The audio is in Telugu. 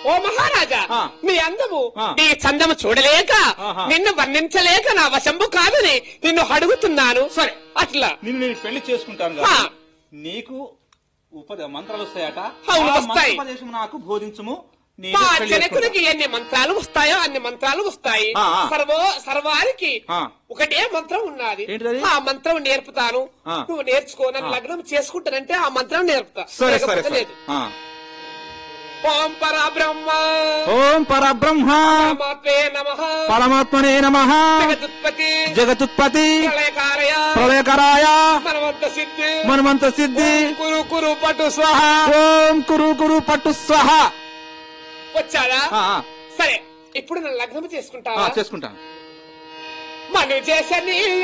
ఓ మహారాజా ఆ. నీ అందము ఆ. నీ చందము చూడలేక ఆహా. నిన్ను వర్ణించలేక నా వశంబు కాదని నిన్ను అడుగుతున్నాను సరే. అట్లా నిన్ను నేను పెళ్లి చేసుకుంటాను ఆ. కాబట్టి నీకు ఉపద మంత్రాలు వస్తాయట అవును, ఆ వస్తాయి. మంత్రోపదేశం నాకు బోధించుము నీ మా పెళ్లి జనకునికి ఎన్ని మంత్రాలు వస్తాయో అన్ని మంత్రాలు వస్తాయి ఆ, ఆ. సర్వో సర్వానికి ఆ. ఒకటే మంత్రం ఉన్నది ఏంటిదది? ఆ మంత్రం నేర్పుతాను ఆ. నువ్వు నేర్చుకో నన్ను లగ్నం చేసుకుంటానంటే ఆ మంత్రం నేర్పుతా సరే సరే లేకపోతే సరే లేదు ఆ. ఓం పర బ్రహ్మ ఓం పరబ్రహ్మ పరమాత్మే నమః పరమాత్మనే నమ జగదుత్పత్తి జగతుత్పత్తి ప్రళయకారయ ప్రళయకరాయ మనవంత సిద్ధి మన్మంత సిద్ధి కురు కురు పటు స్వాహ ఓం కురు కురు పట్టు స్వహ వచ్చాడా ఆ, ఆ. సరే ఇప్పుడు నన్ను లగ్నం ఆ, చేసుకుంటావా చేసుకుంటాను మను చేసని